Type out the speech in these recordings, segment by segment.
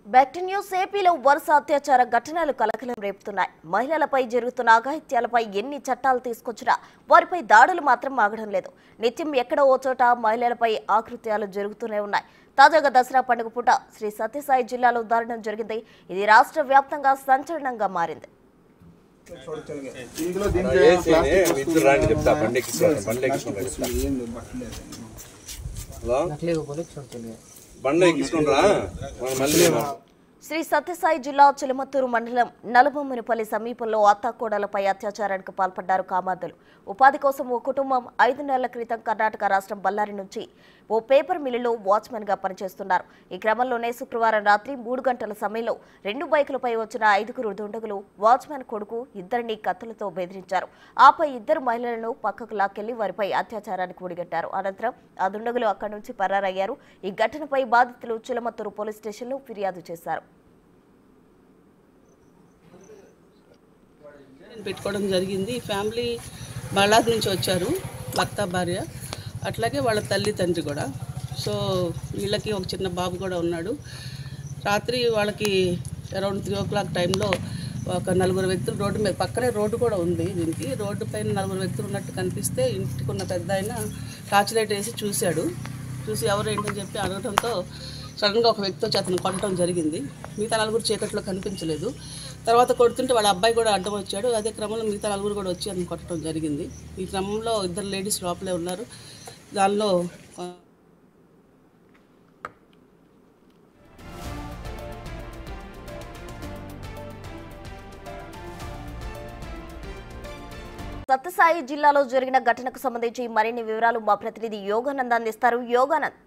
Back to news ఏపీలో వరుస అత్యాచార ఘటనలు కలకలం రేపుతున్నాయి మహిళలపై జరుగుతున్న అఘాయిత్యాలపై ఎన్ని చట్టాలు తీసుకొచ్చినా వారిపై దాడులు మాత్రం ఆగడం లేదు నిత్యం ఎక్కడో ఓ చోట మహిళలపై ఆకృత్యాలు జరుగుతూనే ఉన్నాయి తాజాగా దసరా పండుగ పూట శ్రీ సత్యసాయి జిల్లాలో దారుణం జరిగింది ఇది రాష్ట్ర వ్యాప్తంగా సంచలనంగా మారింది ఇందులో ఏసీ ఇద్దరు రాండి చెప్తా బండి ఎక్కించుకోండి బండి ఎక్కించుకోండి చెప్తా హలో బండి ఎక్కించుకుంటారా మనం మళ్ళీ శ్రీ సత్యసాయి జిల్లా చిలమత్తూరు మండలం నలబొమ్మనిపల్లి సమీపంలో అత్తాకోడలపై అత్యాచారానికి పాల్పడ్డారు కామార్దులు ఉపాధి కోసం ఓ కుటుంబం ఐదు నెలల క్రితం కర్ణాటక రాష్ట్రం బళ్ళారి నుంచి ఓ పేపర్ మిల్లులో వాచ్మెన్ గా పనిచేస్తున్నారు ఈ క్రమంలోనే శుక్రవారం రాత్రి మూడు గంటల సమయంలో రెండు బైకులపై వచ్చిన ఐదుగురు దుండగులు వాచ్మెన్ కొడుకు ఇద్దరిని కత్తులతో బెదిరించారు ఆపై ఇద్దరు మహిళలను పక్కకు లాక్కెళ్లి వారిపై అత్యాచారానికి ఒడిగట్టారు అనంతరం ఆ దుండగులు అక్కడి నుంచి పరారయ్యారు ఈ ఘటనపై బాధితులు చిలమత్తూరు పోలీస్ స్టేషన్లో ఫిర్యాదు చేశారు నేను పెట్టుకోవడం జరిగింది ఈ ఫ్యామిలీ బళ్ళారి నుంచి వచ్చారు భర్త భార్య అట్లాగే వాళ్ళ తల్లి తండ్రి కూడా సో వీళ్ళకి ఒక చిన్న బాబు కూడా ఉన్నాడు రాత్రి వాళ్ళకి అరౌండ్ త్రీ ఓ క్లాక్ టైంలో ఒక నలుగురు వ్యక్తులు రోడ్డు మీద పక్కనే రోడ్డు కూడా ఉంది దీనికి రోడ్డు పైన నలుగురు వ్యక్తులు ఉన్నట్టు కనిపిస్తే ఇంటికి ఉన్న పెద్ద ఆయన టార్చ్ లైట్ వేసి చూశాడు చూసి ఎవరు ఏంటని చెప్పి అడగడంతో సడన్గా ఒక వ్యక్తి వచ్చి అతను కొట్టడం జరిగింది మిగతా నలుగురు చీకట్లో కనిపించలేదు తర్వాత కొడుతుంటే వాళ్ళ అబ్బాయి కూడా అడ్డం వచ్చాడు అదే క్రమంలో మిగతా నలుగురు కూడా వచ్చి అతను కొట్టడం జరిగింది ఈ క్రమంలో ఇద్దరు లేడీస్ లోపలే ఉన్నారు దానిలో ఆ, సత్యసాయి జిల్లాలో జరిగిన ఘటనకు సంబంధించి మరిన్ని వివరాలు మా ప్రతినిధి యోగానంద్ అందిస్తారు యోగానంద్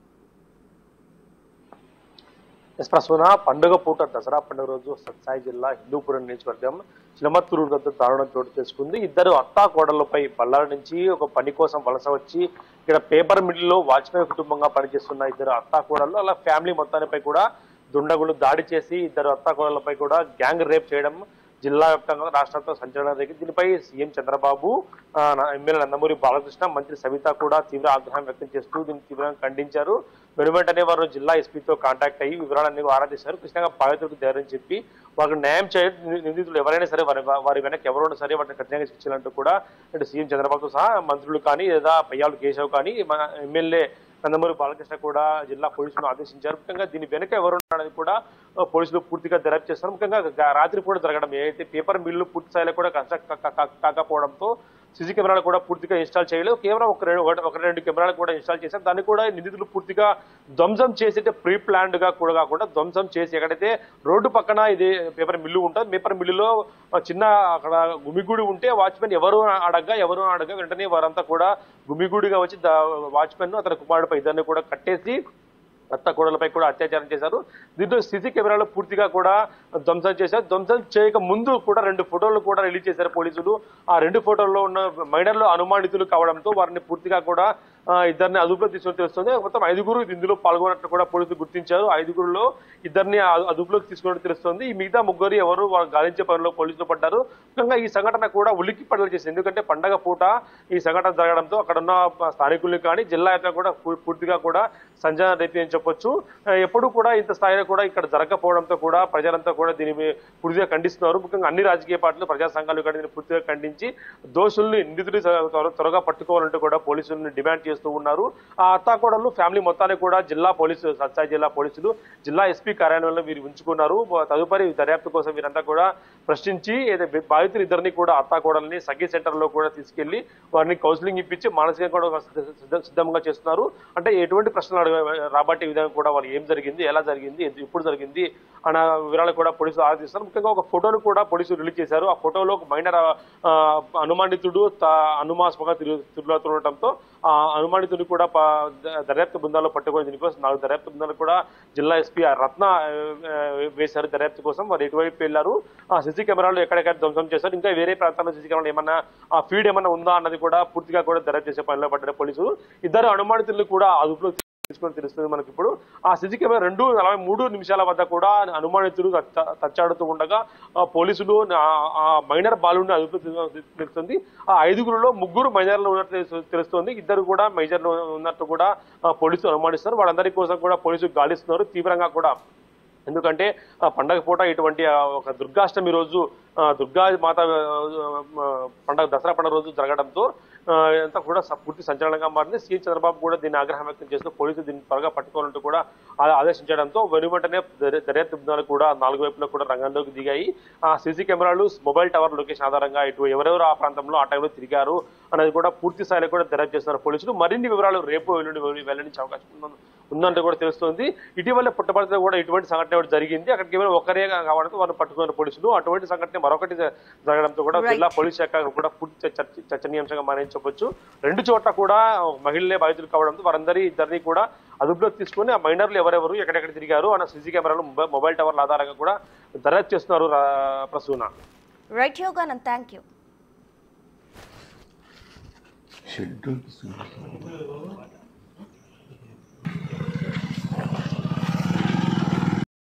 ఎస్ ప్రసూన పండుగ పూట దసరా పండుగ రోజు సత్సాయి జిల్లా హిందూపురం నియోజకవర్గం చిలమత్తూరు వద్ద దారుణం చోటు చేసుకుంది ఇద్దరు అత్తా కోడళ్లపై బళ్ళారి నుంచి ఒక పని కోసం వలస వచ్చి ఇక్కడ పేపర్ మిల్లులో వాచ్మెన్ కుటుంబంగా పనిచేస్తున్న ఇద్దరు అత్తా కోడళ్ళు అలా ఫ్యామిలీ మొత్తానిపై కూడా దుండగులు దాడి చేసి ఇద్దరు అత్తా కోడళ్లపై కూడా గ్యాంగ్ రేప్ చేయడం జిల్లా వ్యాప్తంగా రాష్ట్రంతో సంచలనం జరిగింది దీనిపై సీఎం చంద్రబాబు ఆ, నా- ఎమ్మెల్యే నందమూరి బాలకృష్ణ మంత్రి సవిత కూడా తీవ్ర ఆగ్రహం వ్యక్తం చేస్తూ దీన్ని తీవ్రంగా ఖండించారు వెనువెంటనే వారు జిల్లా ఎస్పీతో కాంటాక్ట్ అయ్యి వివరాలన్నీ ఆరా చేశారు కృష్ణంగా బాధితులకు ధైర్యం చెప్పి వారికి న్యాయం చేయ నిందితులు ఎవరైనా సరే వారి వారి వెనక ఎవరైనా సరే వాటిని కఠినంగా శిక్షించాలంటూ కూడా ఇటు సీఎం చంద్రబాబుతో సహా మంత్రులు కానీ లేదా పయ్యాలు కేశవ్ కానీ మన ఎమ్మెల్యే నందమూరి బాలకృష్ణ కూడా జిల్లా పోలీసులను ఆదేశించారు ముఖ్యంగా దీని వెనుక ఎవరు ఉన్నారనేది కూడా ఆ, పోలీసులు పూర్తిగా దర్యాప్తు చేస్తారు ముఖ్యంగా గ- రాత్రి పూట జరగడం ఏదైతే పేపర్ మిల్లు పూర్తి స్థాయిలో కూడా కన్స్ట్రక్ట్ కా- కా- కా- కాకపోవడంతో సీసీ కెమెరాలు కూడా పూర్తిగా ఇన్స్టాల్ చేయలేదు కేవలం ఒక రెండు ఒక- ఒక రెండు కెమెరాలు కూడా ఇన్స్టాల్ చేశారు దాన్ని కూడా నిందితులు పూర్తిగా ధ్వంసం చేసి ప్రీ ప్లాన్డ్ గా కూడా కాకుండా ధ్వంసం చేసి ఎక్కడైతే రోడ్డు పక్కన ఇది పేపర్ మిల్లు ఉంటుంది పేపర్ మిల్లులో ఆ, చిన్న అక్కడ గుమిగూడి ఉంటే వాచ్మెన్ ఎవరు అడగ్గా ఎవరు అడగ్గా వెంటనే వారంతా కూడా గుమిగూడిగా వచ్చి వాచ్మెన్ అతని కుమారుడిపై ఇద్దరిని కూడా కట్టేసి అత్త కోడలపై కూడా అత్యాచారం చేశారు దీంట్లో సీసీ కెమెరాలు పూర్తిగా కూడా ధ్వంసం చేశారు ధ్వంసం చేయక ముందు కూడా రెండు ఫోటోలు కూడా రిలీజ్ చేశారు పోలీసులు ఆ రెండు ఫోటోల్లో ఉన్న మైనర్లు అనుమానితులు కావడంతో వారిని పూర్తిగా కూడా ఆ, ఇద్దరిని అదుపులో తీసుకొని తెలుస్తుంది మొత్తం ఐదుగురు ఇందులో పాల్గొన్నట్లు కూడా పోలీసులు గుర్తించారు ఐదుగురులో ఇద్దరిని అదు- అదుపులోకి తీసుకున్నట్టు తెలుస్తుంది ఈ మిగతా ముగ్గురు ఎవరు వారు గాలించే పనిలో పోలీసులు పడ్డారు ముఖ్యంగా ఈ సంఘటన కూడా ఉలిక్కి పడలు చేసింది ఎందుకంటే పండగ పూట ఈ సంఘటన జరగడంతో అక్కడ ఉన్న స్థానికుల్ని కానీ జిల్లా వ్యాప్తంగా కూడా పూ- పూర్తిగా కూడా సంచలనం రేపి అని చెప్పొచ్చు ఆ, ఎప్పుడు కూడా ఇంత స్థాయిలో కూడా ఇక్కడ జరగకపోవడంతో కూడా ప్రజలంతా కూడా దీని మీద పూర్తిగా ఖండిస్తున్నారు ముఖ్యంగా అన్ని రాజకీయ పార్టీలు ప్రజా సంఘాలు కూడా దీన్ని పూర్తిగా ఖండించి దోషుల్ని నిందితులు త్వర- త్వరగా పట్టుకోవాలంటూ కూడా పోలీసులను డిమాండ్ చేస్తూ ఉన్నారు ఆ అత్తాకోడలు ఫ్యామిలీ మొత్తాన్ని కూడా జిల్లా పోలీసు సత్సాయి జిల్లా పోలీసులు జిల్లా ఎస్పీ కార్యాలయంలో వీరు ఉంచుకున్నారు తదుపరి దర్యాప్తు కోసం వీరంతా కూడా ప్రశ్నించి ఏదో బాధితులు ఇద్దరిని కూడా అత్తాకోడల్ని సఖీ సెంటర్ లో కూడా తీసుకెళ్లి వారిని కౌన్సిలింగ్ ఇప్పించి మానసికంగా కూడా సిద్ధ- సిద్ధ- సిద్ధంగా చేస్తున్నారు అంటే ఎటువంటి ప్రశ్నలు అడగ రాబట్టే విధంగా కూడా వాళ్ళు ఏం జరిగింది ఎలా జరిగింది ఎందు- ఎప్పుడు జరిగింది అన్న వివరాలు కూడా పోలీసులు ఆరాధిస్తున్నారు ముఖ్యంగా ఒక ఫోటోను కూడా పోలీసులు రిలీజ్ చేశారు ఆ ఫోటోలో ఒక మైనర్ ఆ, అనుమానితుడు త- అనుమాస్పంగా తిరుగు తిరుగుతుండటంతో ఆ అనుమానితుడిని కూడా ప- ద- దర్యాప్తు బృందాల్లో పట్టుకొని దీనికోసం నాలుగు దర్యాప్తు బృందాలు కూడా జిల్లా ఎస్పీ రత్న ఆ, ఆ, వేశారు దర్యాప్తు కోసం వారు ఎటువైపు వెళ్లారు ఆ సీసీ కెమెరాలు ఎక్కడెక్కడ ధ్వంసం చేశారు ఇంకా వేరే ప్రాంతాల్లో సీసీ కెమెరాలు ఏమన్నా ఆ ఫీడ్ ఏమన్నా ఉందా అన్నది కూడా పూర్తిగా కూడా దర్యాప్తు చేసే పనిలో పడ్డారు పోలీసులు ఇద్దరు అనుమానితులు కూడా అదుపులో తీసుకొని తెలుస్తుంది మనకి ఇప్పుడు ఆ సీసీ కెమెరా రెండు నలభై మూడు నిమిషాల వద్ద కూడా అనుమానితులు తచ్చ- తచ్చాడుతూ ఉండగా ఆ పోలీసులు ఆ- ఆ మైనర్ బాలుని అదుపులో తీసు- తెలుస్తుంది ఆ ఐదుగురులో ముగ్గురు మైనర్లు ఉన్నట్టు తెలుసు- తెలుస్తుంది ఇద్దరు కూడా మేజర్లు ఉన్నట్టు కూడా ఆ, పోలీసులు అనుమానిస్తారు వాళ్ళందరి కోసం కూడా పోలీసులు గాలిస్తున్నారు తీవ్రంగా కూడా ఎందుకంటే ఆ పండగ పూట ఇటువంటి ఆ, ఒక దుర్గాష్టమి రోజు ఆ, దుర్గా మాత ఆ, ఆ, పండగ దసరా పండుగ రోజు జరగడంతో ఆ, అంతా కూడా స- పూర్తి సంచలనంగా మారింది సీఎం చంద్రబాబు కూడా దీన్ని ఆగ్రహం వ్యక్తం చేస్తూ పోలీసులు దీన్ని త్వరగా పట్టుకోవాలంటూ కూడా ఆ- ఆదేశించడంతో వెను వెంటనే దర్య- దర్యాప్తు బృందాలు కూడా నాలుగు వైపులా కూడా రంగంలోకి దిగాయి ఆ సీసీ కెమెరాలు మొబైల్ టవర్ లొకేషన్ ఆధారంగా ఇటు ఎవరెవరు ఆ ప్రాంతంలో ఆ టైంలో తిరిగారు అనేది కూడా పూర్తి స్థాయిలో కూడా దర్యాప్తు చేస్తున్నారు పోలీసులు మరిన్ని వివరాలు రేపు ఎల్లుండి వెల్లు- వెల్లడించే అవకాశం ఉందని- ఉందంటూ కూడా తెలుస్తోంది ఇటీవల పుట్టపర్తిలో కూడా ఇటువంటి సంఘటన ఒకటి జరిగింది అక్కడికి కేవలం ఒక్కరే కావడంతో వారిని పట్టుకున్న పోలీసులు అటువంటి సంఘటన మరొకటి జ- జరగడంతో కూడా Right. జిల్లా పోలీస్ శాఖ కూడా పూర్తి చ- చర్చ- చర్చనీయాంశంగా మారని చెప్పొచ్చు రెండు చోట్ల కూడా మహిళలే బాధితులు కావడంతో వారందరి ఇద్దరిని కూడా అదుపులోకి తీసుకుని ఆ మైనర్లు ఎవరెవరు ఎక్కడెక్కడ తిరిగారు అన్న సీసీ కెమెరాలు మొబైల్- మొబైల్ టవర్ల ఆధారంగా కూడా దర్యాప్తు చేస్తున్నారు రా- Prasuna right Yoganand thank you schedule